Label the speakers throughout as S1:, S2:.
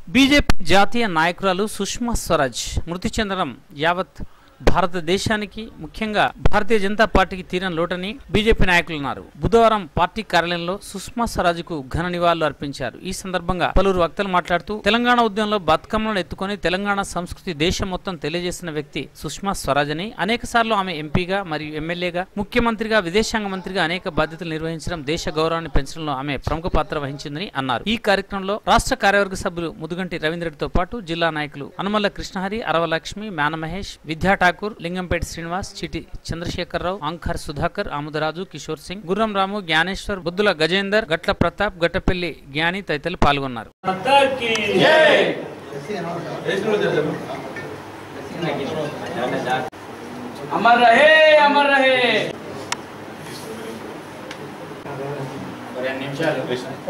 S1: BJP జాతీయ నాయకురాలు సుష్మా స్వరాజ్ మృతి చెందడం యావత్ భారతదేశానికి ముఖ్యంగా భారతీయ జనతా పార్టీకి తీరని లోటని బీజేపీ నాయకులు అన్నారు బుధవారం పార్టీ కార్యాలయంలో సుష్మా స్వరాజ్కు ఘన నివాళులు అర్పించారు ఈ సందర్భంగా పలువురు వక్తలు మాట్లాడుతూ తెలంగాణ ఉద్యమంలో బతుకమ్మలను ఎత్తుకొని తెలంగాణ సంస్కృతి దేశం మొత్తం తెలియజేసిన వ్యక్తి సుష్మా స్వరాజ్ అని అనేక సార్లు ఆమె ఎంపీగా మరియు ఎమ్మెల్యేగా ముఖ్యమంత్రిగా విదేశాంగ మంత్రిగా అనేక బాధ్యతలు నిర్వహించడం దేశ గౌరవాన్ని పెంచడంలో ఆమె ప్రముఖ పాత్ర వహించిందని అన్నారు ఈ కార్యక్రమంలో రాష్ట్ర కార్యవర్గ సభ్యులు ముదుగంటి రవీంద్రతో పాటు జిల్లా నాయకులు అనుమల్ల కృష్ణహరి అరవలక్ష్మి మేన మహేష్ విద్యా ఠాకూర్ లింగంపేట శ్రీనివాస్ చిటి చంద్రశేఖరరావు అంఖర్ సుధాకర్ ఆముదరాజు కిషోర్ సింగ్ గుర్రం రాము జ్ఞానేశ్వర్ బుద్ధుల గజేందర్ గట్ల ప్రతాప్ గట్టపల్లి జ్ఞాని తదితరులు పాల్గొన్నారు
S2: अमर रहे अमर रहे రెండు నిమిషాలు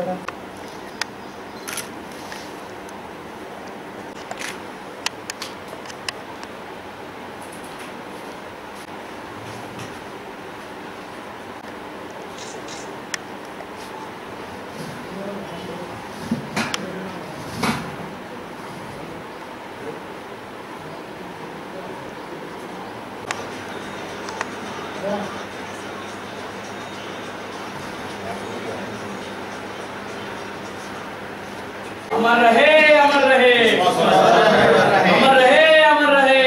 S2: अमर रहे अमर रहे अमर रहे अमर रहे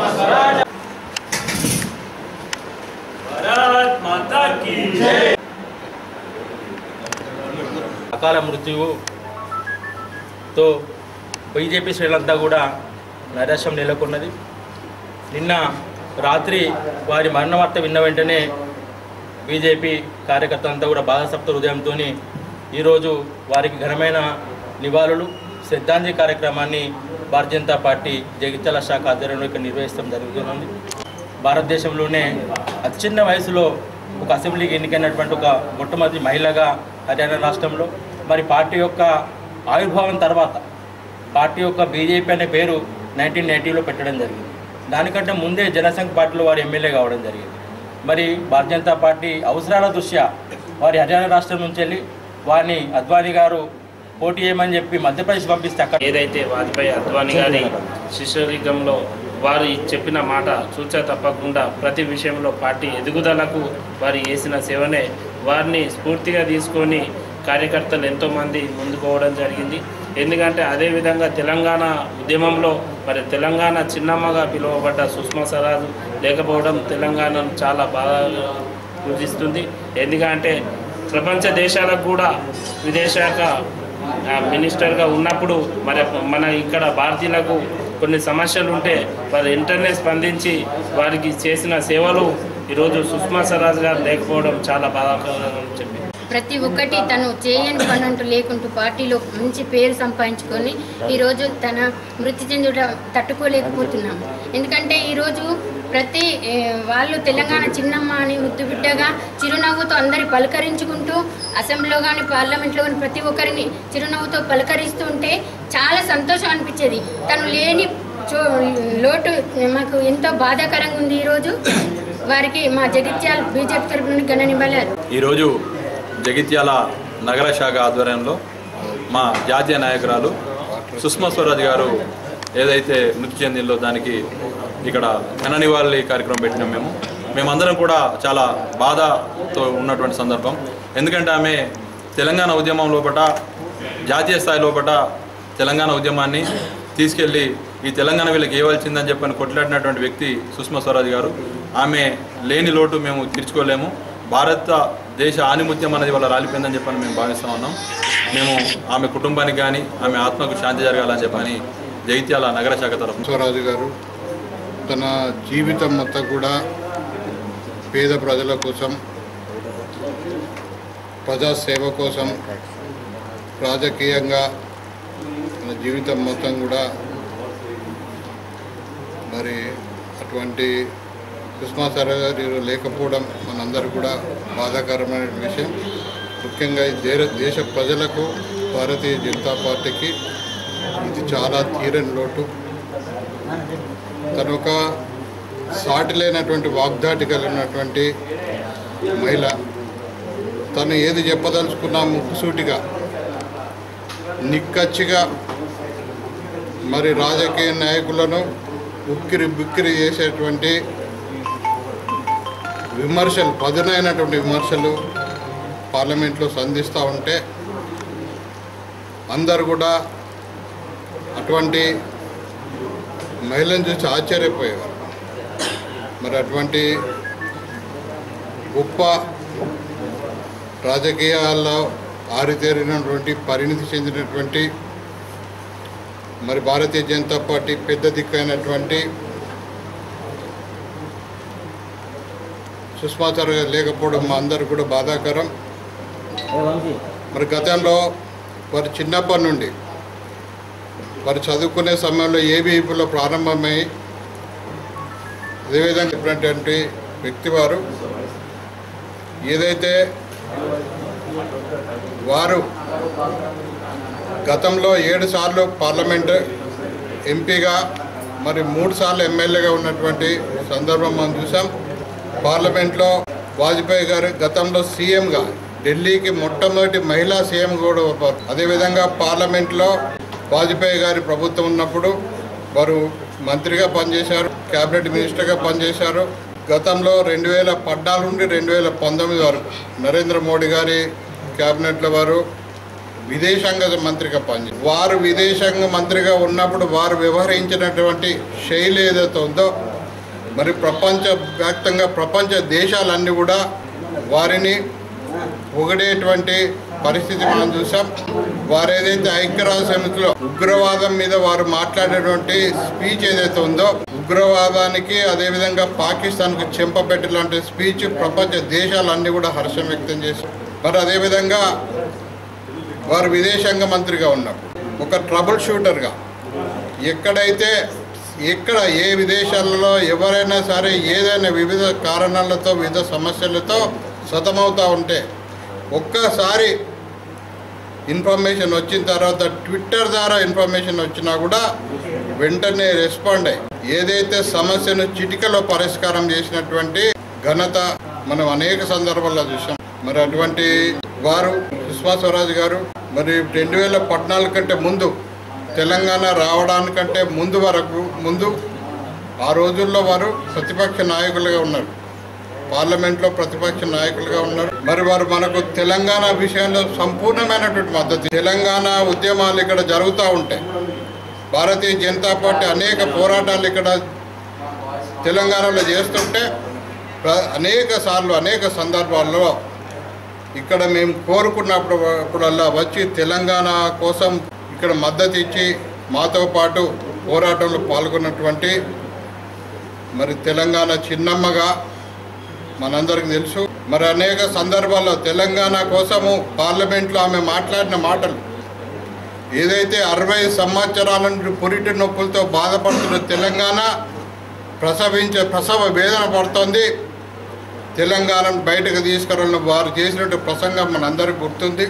S2: भारत माता की
S3: అకాల మృత్యువుతో బీజేపీ శ్రేణులంతా కూడా నైరాశ్యం నెలకొన్నది నిన్న రాత్రి వారి మరణ వార్త విన్న వెంటనే బీజేపీ కార్యకర్తలంతా కూడా బాధసప్త హృదయంతో ఈరోజు వారికి ఘనమైన నివాళులు శ్రద్ధాంజలి కార్యక్రమాన్ని భారతీయ జనతా పార్టీ జగిత్యాల శాఖ ఆధ్వర్యంలో ఇక్కడ నిర్వహిస్తాం జరుగుతుంది భారతదేశంలోనే అతి చిన్న వయసులో ఒక అసెంబ్లీకి ఎన్నికైనటువంటి ఒక మొట్టమొదటి మహిళగా హర్యానా రాష్ట్రంలో మరి పార్టీ యొక్క ఆవిర్భావం తర్వాత పార్టీ యొక్క బీజేపీ అనే పేరు నైన్టీన్ నైన్టీలో పెట్టడం జరిగింది దానికంటే ముందే జనసంఘ్ పార్టీలో వారు ఎమ్మెల్యే కావడం జరిగింది మరి భారతీయ జనతా పార్టీ అవసరాల దృష్ట్యా వారి హర్యానా రాష్ట్రం నుంచి వెళ్ళి వారిని అద్వానీ గారు పోటీ చేయమని చెప్పి మధ్యప్రదేశ్ పంపిస్తే అక్కడ
S4: ఏదైతే వాజ్పేయి అద్వానీ గారి శిష్యరికంలో వారు చెప్పిన మాట చూచా తప్పకుండా ప్రతి విషయంలో పార్టీ ఎదుగుదలకు వారు చేసిన సేవనే వారిని స్ఫూర్తిగా తీసుకొని కార్యకర్తలు ఎంతోమంది ముందుకోవడం జరిగింది ఎందుకంటే అదేవిధంగా తెలంగాణ ఉద్యమంలో మరి తెలంగాణ చిన్నమ్మగా పిలువబడ్డ సుష్మా స్వరాజ్ లేకపోవడం తెలంగాణను చాలా బాగా పూజిస్తుంది ఎందుకంటే ప్రపంచ దేశాలకు కూడా విదేశాఖ ఆ, మినిస్టర్గా ఉన్నప్పుడు మరి మన ఇక్కడ భారతీయులకు కొన్ని సమస్యలు ఉంటే వారు వెంటనే స్పందించి వారికి చేసిన సేవలు ఈరోజు సుష్మా స్వరాజ్ గారు లేకపోవడం చాలా బాధాకరం అని చెప్పి
S5: ప్రతి ఒక్కటి తను చేయని పని అంటూ లేకుంటూ పార్టీలో మంచి పేరు సంపాదించుకొని ఈరోజు తన మృతి చెందుట తట్టుకోలేకపోతున్నాం ఎందుకంటే ఈరోజు ప్రతి ఏ, వాళ్ళు తెలంగాణ చిన్నమ్మ అని ముద్దుబిడ్డగా చిరునవ్వుతో అందరి పలకరించుకుంటూ అసెంబ్లీలో కానీ పార్లమెంట్లో కానీ ప్రతి ఒక్కరిని చిరునవ్వుతో పలకరిస్తుంటే చాలా సంతోషం అనిపించేది తను లేని చో లోటు మాకు ఎంతో బాధాకరంగా ఉంది ఈరోజు వారికి మా జగిత్యాల బీజేపీ తరపు నుండి ఘన నివాళులు
S6: ఈరోజు జగిత్యాల నగర శాఖ ఆధ్వర్యంలో మా జాతీయ నాయకురాలు సుష్మా స్వరాజ్ గారు ఏదైతే మృతి చెందిందో దానికి ఇక్కడ ఘన నివాళి కార్యక్రమం పెట్టినాం మేము మేమందరం కూడా చాలా బాధతో ఉన్నటువంటి సందర్భం ఎందుకంటే ఆమె తెలంగాణ ఉద్యమం లోపట జాతీయ స్థాయి లోపట తెలంగాణ ఉద్యమాన్ని తీసుకెళ్ళి ఈ తెలంగాణ వీళ్ళకి ఇవ్వాల్సిందని చెప్పని కొట్లాడినటువంటి వ్యక్తి సుష్మా స్వరాజ్ గారు ఆమె లేని లోటు మేము తీర్చుకోలేము భారత దేశ ఆనిముత్యం అనేది వాళ్ళ రాలిపోయిందని చెప్పని మేము భావిస్తూ ఉన్నాం మేము ఆమె కుటుంబానికి కానీ ఆమె ఆత్మకు శాంతి జరగాలని చెప్పని జగిత్యాల నగర శాఖ తరఫున
S7: స్వరాజు గారు తన జీవితం మొత్తం కూడా పేద ప్రజల కోసం ప్రజాసేవ కోసం రాజకీయంగా తన జీవితం మొత్తం కూడా మరి అటువంటి సుష్మా స్వరాజ్ గారు లేకపోవడం మనందరూ కూడా బాధాకరమైన విషయం ముఖ్యంగా ఈ దేశ దేశ ప్రజలకు భారతీయ జనతా పార్టీకి ఇది చాలా తీరని లోటు తను ఒక సాటి లేనటువంటి వాగ్దాటి కలిగినటువంటి మహిళ తను ఏది చెప్పదలుచుకున్నా ముక్కుసూటిగా నిక్కచ్చిగా మరి రాజకీయ నాయకులను ఉక్కిరి బిక్కిరి చేసేటువంటి విమర్శలు పదునైనటువంటి విమర్శలు పార్లమెంట్లో సంధిస్తూ ఉంటే అందరు కూడా అటువంటి మహిళను చూసి ఆశ్చర్యపోయేవారు మరి అటువంటి గొప్ప రాజకీయాల్లో ఆరితేరినటువంటి పరిణితి చెందినటువంటి మరి భారతీయ జనతా పార్టీ పెద్ద దిక్కైనటువంటి సుష్మా స్వరాజ్ లేకపోవడం మా అందరు కూడా బాధాకరం మరి గతంలో వారు చిన్నప్పటి నుండి వారు చదువుకునే సమయంలో ఏబీఈపీలో ప్రారంభమై అదేవిధంగా చెప్పినటువంటి వ్యక్తి వారు ఏదైతే వారు గతంలో ఏడు సార్లు పార్లమెంట్ ఎంపీగా మరి మూడు సార్లు ఎమ్మెల్యేగా ఉన్నటువంటి సందర్భం మనం చూసాం పార్లమెంట్లో వాజ్పేయి గారు గతంలో సీఎంగా ఢిల్లీకి మొట్టమొదటి మహిళా సీఎం కూడా వారు. అదేవిధంగా పార్లమెంట్లో వాజ్పేయి గారి ప్రభుత్వం ఉన్నప్పుడు వారు మంత్రిగా పనిచేశారు క్యాబినెట్ మినిస్టర్గా పనిచేశారు గతంలో రెండు వేల పద్నాలుగు నుండి రెండు వేల పంతొమ్మిది వరకు నరేంద్ర మోడీ గారి క్యాబినెట్లో వారు విదేశాంగ మంత్రిగా పనిచేశారు వారు విదేశాంగ మంత్రిగా ఉన్నప్పుడు వారు వ్యవహరించినటువంటి శైలి ఏదైతే ఉందో మరి ప్రపంచ వ్యాప్తంగా ప్రపంచ దేశాలన్నీ కూడా వారిని పొగిడేటువంటి పరిస్థితి మనం చూసాం వారు ఏదైతే ఐక్యరాజ్య సమితిలో ఉగ్రవాదం మీద వారు మాట్లాడేటువంటి స్పీచ్ ఏదైతే ఉందో ఉగ్రవాదానికి అదేవిధంగా పాకిస్తాన్కు చెంపపెట్టి లాంటి స్పీచ్ ప్రపంచ దేశాలన్నీ కూడా హర్షం వ్యక్తం చేశారు మరి అదేవిధంగా వారు విదేశాంగ మంత్రిగా ఉన్నప్పుడు ఒక ట్రబుల్ షూటర్గా ఎక్కడైతే ఎక్కడ ఏ విదేశాలలో ఎవరైనా సరే ఏదైనా వివిధ కారణాలతో వివిధ సమస్యలతో సతమవుతూ ఉంటే ఒక్కసారి ఇన్ఫర్మేషన్ వచ్చిన తర్వాత ట్విట్టర్ ద్వారా ఇన్ఫర్మేషన్ వచ్చినా కూడా వెంటనే రెస్పాండ్ అయ్యి ఏదైతే సమస్యను చిటికలో పరిష్కారం చేసినటువంటి ఘనత మనం అనేక సందర్భాల్లో చూసాం మరి అటువంటి వారు సుష్మా స్వరాజ్ గారు మరి రెండు వేల పద్నాలుగు కంటే ముందు తెలంగాణ రావడానికంటే ముందు వరకు ముందు ఆ రోజుల్లో వారు ప్రతిపక్ష నాయకులుగా ఉన్నారు పార్లమెంట్లో ప్రతిపక్ష నాయకులుగా ఉన్నారు మరి వారు మనకు తెలంగాణ విషయంలో సంపూర్ణమైనటువంటి మద్దతు తెలంగాణ ఉద్యమాలు ఇక్కడ జరుగుతూ ఉంటాయి భారతీయ జనతా పార్టీ అనేక పోరాటాలు ఇక్కడ తెలంగాణలో చేస్తుంటే ప్ర- అనేక సార్లు అనేక సందర్భాల్లో ఇక్కడ మేము కోరుకున్నప్పుడు అప్పుడల్లా వచ్చి తెలంగాణ కోసం ఇక్కడ మద్దతు ఇచ్చి మాతో పాటు పోరాటంలో పాల్గొన్నటువంటి మరి తెలంగాణ చిన్నమ్మగా మనందరికీ తెలుసు మరి అనేక సందర్భాల్లో తెలంగాణ కోసము పార్లమెంట్లో ఆమె మాట్లాడిన మాటలు ఏదైతే అరవై సంవత్సరాల నుండి పురిటి నొప్పులతో బాధపడుతున్న తెలంగాణ ప్రసవించే ప్రసవ వేదన పడుతోంది తెలంగాణను బయటకు తీసుకురాలని వారు చేసినట్టు ప్రసంగం మనందరికీ గుర్తుంది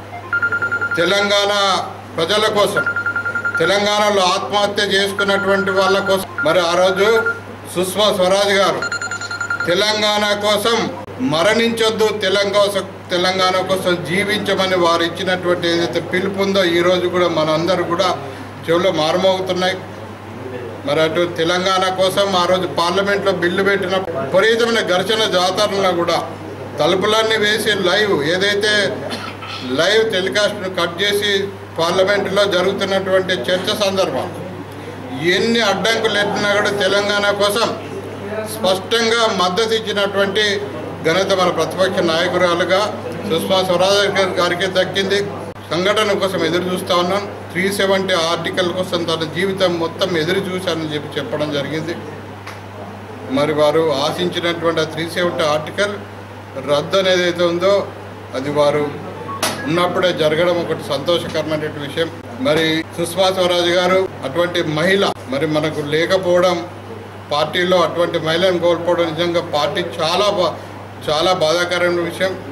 S7: తెలంగాణ ప్రజల కోసం తెలంగాణలో ఆత్మహత్య చేసుకున్నటువంటి వాళ్ళ కోసం మరి ఆ రోజు సుష్మా స్వరాజ్ గారు తెలంగాణ కోసం మరణించొద్దు తెలంగాణ తెలంగాణ కోసం జీవించమని వారు ఇచ్చినటువంటి ఏదైతే పిలుపు ఉందో ఈరోజు కూడా మనందరూ కూడా చెవులో మారుమోగుతున్నాయి మరి అటు తెలంగాణ కోసం ఆ రోజు పార్లమెంట్లో బిల్లు పెట్టిన విపరీతమైన ఘర్షణ జాతరలో కూడా తలుపులన్నీ వేసి లైవ్ ఏదైతే లైవ్ టెలికాస్ట్ను కట్ చేసి పార్లమెంటులో జరుగుతున్నటువంటి చర్చ సందర్భం ఎన్ని అడ్డంకులు ఎట్టినా కూడా తెలంగాణ కోసం స్పష్టంగా మద్దతు ఇచ్చినటువంటి ఘనత మన ప్రతిపక్ష నాయకురాలుగా సుష్మా స్వరాజ్ గారి- గారికి దక్కింది సంఘటన కోసం ఎదురు చూస్తా ఉన్నాం త్రీ సెవెంటీ ఆర్టికల్ కోసం తన జీవితం మొత్తం ఎదురు చూశానని చెప్పి చెప్పడం జరిగింది మరి వారు ఆశించినటువంటి ఆ త్రీ సెవెంటీ ఆర్టికల్ రద్దు అనేది ఏదైతే ఉందో అది వారు ఉన్నప్పుడే జరగడం ఒకటి సంతోషకరమైనటువంటి విషయం మరి సుష్మా స్వరాజ్ గారు అటువంటి మహిళ మరి మనకు లేకపోవడం పార్టీలో అటువంటి మహిళను కోల్పోవడం నిజంగా పార్టీ చాలా బా- చాలా బాధాకరమైన విషయం